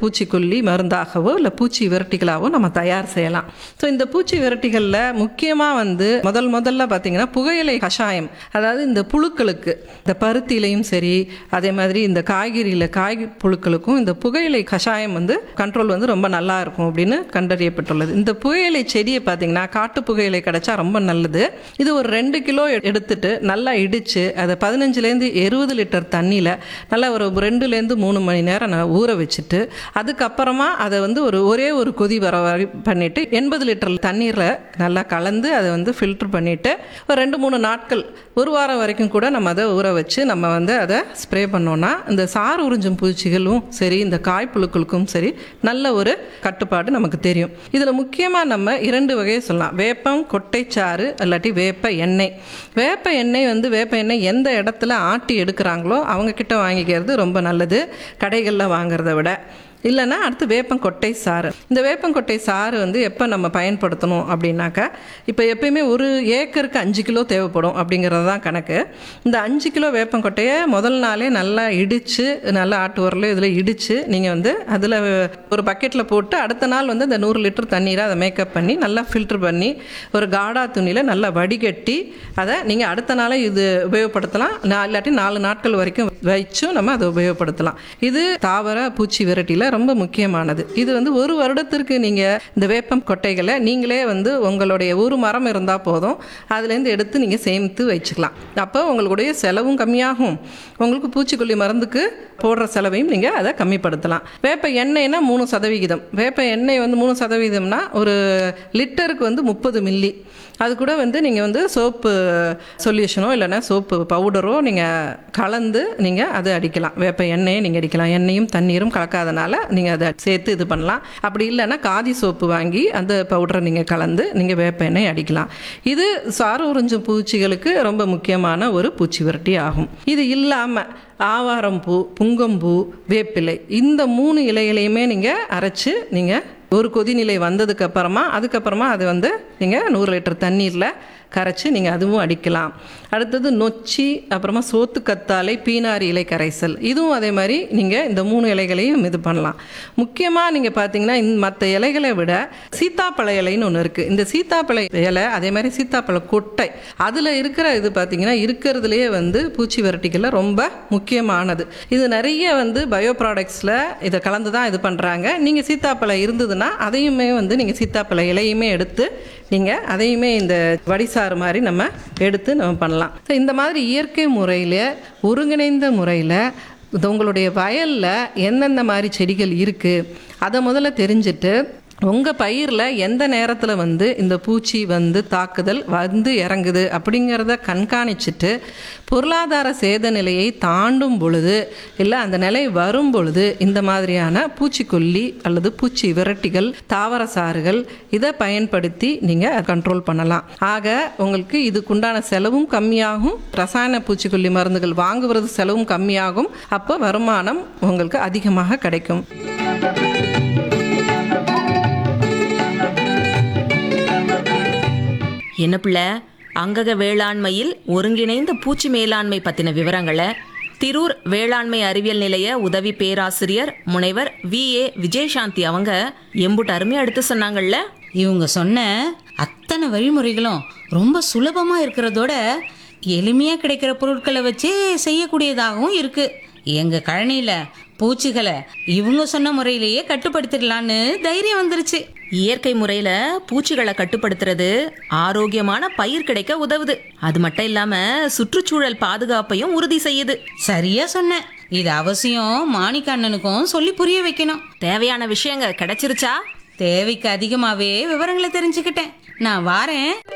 பூச்சிக்கொல்லி மருந்தாகவோ இல்லை பூச்சி விரட்டிகளாகவோ நம்ம தயார் செய்யலாம் ஸோ இந்த பூச்சி விரட்டிகளில் முக்கியமாக வந்து முதல் முதல்ல பார்த்தீங்கன்னா புகையிலை கஷாயம் அதாவது இந்த புழுக்களுக்கு இந்த பருத்திலையும் சரி அதே மாதிரி இந்த காய்கறியில் காய் புழுக்களுக்கும் இந்த புகையிலை கஷாயம் வந்து கண்ட்ரோல் வந்து ரொம்ப நல்லா இருக்கும் அப்படின்னு கண்டறியப்பட்டுள்ளது இந்த புகையிலை செடியை பார்த்தீங்கன்னா காட்டு புகையிலை கிடைச்சா ரொம்ப நல்லது இது ஒரு ரெண்டு கிலோ எடுத்துட்டு நல்லா இடித்து அதை பதினஞ்சுலேருந்து இருபது லிட்டர் தண்ணியில் நல்லா ஒரு ரெண்டுலேருந்து மூணு மணி நேரம் நல்லா ஊற வச்சுட்டு அதுக்கப்புறமா அதை வந்து ஒரு ஒரே ஒரு கொதி வர வரை பண்ணிவிட்டு எண்பது லிட்டர் தண்ணீரில் நல்லா கலந்து அதை வந்து ஃபில்டர் பண்ணிவிட்டு ஒரு ரெண்டு மூணு நாட்கள் ஒரு வாரம் வரைக்கும் கூட நம்ம அதை ஊற வச்சு நம்ம வந்து அதை ஸ்ப்ரே பண்ணோன்னா இந்த சாறு உறிஞ்சும் பூச்சிகளும் சரி இந்த காய்ப்புழுக்களுக்கும் சரி நல்ல ஒரு கட்டுப்பாடு நமக்கு தெரியும் இதில் முக்கியமாக நம்ம இரண்டு வகையை சொல்லலாம் வேப்பம் கொட்டைச்சாறு இல்லாட்டி வேப்ப எண்ணெய் வேப்ப எண்ணெய் வந்து வேப்ப எண்ணெய் எந்த இடத்துல ஆட்டி எடுக்கிறாங்களோ அவங்க கிட்ட வாங்கிக்கிறது ரொம்ப நல்லது கடைகளில் வாங்குறத விட இல்லைன்னா அடுத்து வேப்பங்கொட்டை சாறு இந்த வேப்பங்கொட்டை சாறு வந்து எப்போ நம்ம பயன்படுத்தணும் அப்படின்னாக்கா இப்போ எப்பயுமே ஒரு ஏக்கருக்கு அஞ்சு கிலோ தேவைப்படும் அப்படிங்கிறது தான் கணக்கு இந்த அஞ்சு கிலோ வேப்பங்கொட்டையை முதல் நாளே நல்லா இடித்து நல்லா ஆட்டு உரல இதில் இடித்து நீங்கள் வந்து அதில் ஒரு பக்கெட்டில் போட்டு அடுத்த நாள் வந்து இந்த நூறு லிட்டர் தண்ணீரை அதை மேக்கப் பண்ணி நல்லா ஃபில்டர் பண்ணி ஒரு காடா துணியில் நல்லா வடிகட்டி அதை நீங்கள் அடுத்த நாளே இது உபயோகப்படுத்தலாம் நா- இல்லாட்டி நாலு நாட்கள் வரைக்கும் வச்சும் நம்ம அதை உபயோகப்படுத்தலாம் இது தாவர பூச்சி விரட்டியில் ரொம்ப முக்கியமானது இது வந்து ஒரு வருடத்திற்கு நீங்கள் இந்த வேப்பம் கொட்டைகளை நீங்களே வந்து உங்களுடைய ஒரு மரம் இருந்தால் போதும் அதுலேருந்து எடுத்து நீங்கள் சேமித்து வச்சுக்கலாம் அப்போ உங்களுடைய செலவும் கம்மியாகும் உங்களுக்கு பூச்சிக்கொல்லி மருந்துக்கு போடுற செலவையும் நீங்கள் அதை கம்மிப்படுத்தலாம் வேப்ப எண்ணெய்னா மூணு சதவிகிதம் வேப்ப எண்ணெய் வந்து மூணு சதவீதம்னா ஒரு லிட்டருக்கு வந்து முப்பது மில்லி அது கூட வந்து நீங்கள் வந்து சோப்பு சொல்யூஷனோ இல்லைன்னா சோப்பு பவுடரோ நீங்கள் கலந்து நீங்கள் அதை அடிக்கலாம் வேப்ப எண்ணெயை நீங்கள் அடிக்கலாம் எண்ணெயும் தண்ணீரும் கலக்காதனால நீங்கள் அதை சேர்த்து இது பண்ணலாம் அப்படி இல்லைன்னா காதி சோப்பு வாங்கி அந்த பவுடரை நீங்கள் கலந்து நீங்கள் வேப்ப எண்ணெய் அடிக்கலாம் இது சாறு உறிஞ்சும் பூச்சிகளுக்கு ரொம்ப முக்கியமான ஒரு பூச்சி விரட்டி ஆகும் இது இல்லாமல் ஆவாரம்பூ புங்கம்பூ வேப்பிலை இந்த மூணு இலைகளையுமே நீங்கள் அரைச்சு நீங்கள் ஒரு கொதிநிலை வந்ததுக்கு அப்புறமா அதுக்கப்புறமா அது வந்து நீங்கள் நூறு லிட்டர் தண்ணீரில் கரைச்சி நீங்கள் அதுவும் அடிக்கலாம் அடுத்தது நொச்சி அப்புறமா சோத்து கத்தாழை பீனாரி இலை கரைசல் இதுவும் அதே மாதிரி நீங்கள் இந்த மூணு இலைகளையும் இது பண்ணலாம் முக்கியமாக நீங்கள் பார்த்தீங்கன்னா இந்த மற்ற இலைகளை விட சீத்தாப்பழ இலைன்னு ஒன்று இருக்குது இந்த சீத்தாப்பழ இலை அதே மாதிரி சீத்தாப்பழ கொட்டை அதில் இருக்கிற இது பார்த்தீங்கன்னா இருக்கிறதுலையே வந்து பூச்சி விரட்டிகளில் ரொம்ப முக்கியமானது இது நிறைய வந்து பயோ ப்ராடக்ட்ஸில் இதை கலந்து தான் இது பண்ணுறாங்க நீங்கள் சீத்தாப்பழம் இருந்ததுன்னா அதையுமே வந்து நீங்கள் சீத்தாப்பழ இலையுமே எடுத்து நீங்கள் அதையுமே இந்த வடிசாறு மாதிரி நம்ம எடுத்து நம்ம பண்ணலாம் So, இந்த மாதிரி இயற்கை முறையில் ஒருங்கிணைந்த முறையில் இது உங்களுடைய வயலில் எந்தெந்த மாதிரி செடிகள் இருக்குது அதை முதல்ல தெரிஞ்சுட்டு உங்கள் பயிரில் எந்த நேரத்தில் வந்து இந்த பூச்சி வந்து தாக்குதல் வந்து இறங்குது அப்படிங்கிறத கண்காணிச்சுட்டு பொருளாதார சேத நிலையை தாண்டும் பொழுது இல்லை அந்த நிலை வரும் பொழுது இந்த மாதிரியான பூச்சிக்கொல்லி அல்லது பூச்சி விரட்டிகள் தாவர சாறுகள் இதை பயன்படுத்தி நீங்கள் கண்ட்ரோல் பண்ணலாம் ஆக உங்களுக்கு இதுக்குண்டான செலவும் கம்மியாகும் ரசாயன பூச்சிக்கொல்லி மருந்துகள் வாங்குவது செலவும் கம்மியாகும் அப்போ வருமானம் உங்களுக்கு அதிகமாக கிடைக்கும் என்ன பிள்ளை அங்கக வேளாண்மையில் ஒருங்கிணைந்த பூச்சி மேலாண்மை பத்தின விவரங்களை திரூர் வேளாண்மை அறிவியல் நிலைய உதவி பேராசிரியர் முனைவர் வி ஏ விஜயசாந்தி அவங்க எம்புட்டு அருமையா எடுத்து சொன்னாங்கல்ல இவங்க சொன்ன அத்தனை வழிமுறைகளும் ரொம்ப சுலபமா இருக்கிறதோட எளிமையா கிடைக்கிற பொருட்களை வச்சே செய்யக்கூடியதாகவும் இருக்கு எங்க கழனியில பூச்சிகளை இவங்க சொன்ன முறையிலேயே கட்டுப்படுத்திடலான்னு தைரியம் வந்துருச்சு இயற்கை முறையில பூச்சிகளை கட்டுப்படுத்துறது ஆரோக்கியமான பயிர் கிடைக்க உதவுது அது மட்டும் இல்லாம சுற்றுச்சூழல் பாதுகாப்பையும் உறுதி செய்யுது சரியா சொன்ன இது அவசியம் மாணிக்க அண்ணனுக்கும் சொல்லி புரிய வைக்கணும் தேவையான விஷயங்க கிடைச்சிருச்சா தேவைக்கு அதிகமாவே விவரங்களை தெரிஞ்சுக்கிட்டேன் நான் வாரேன்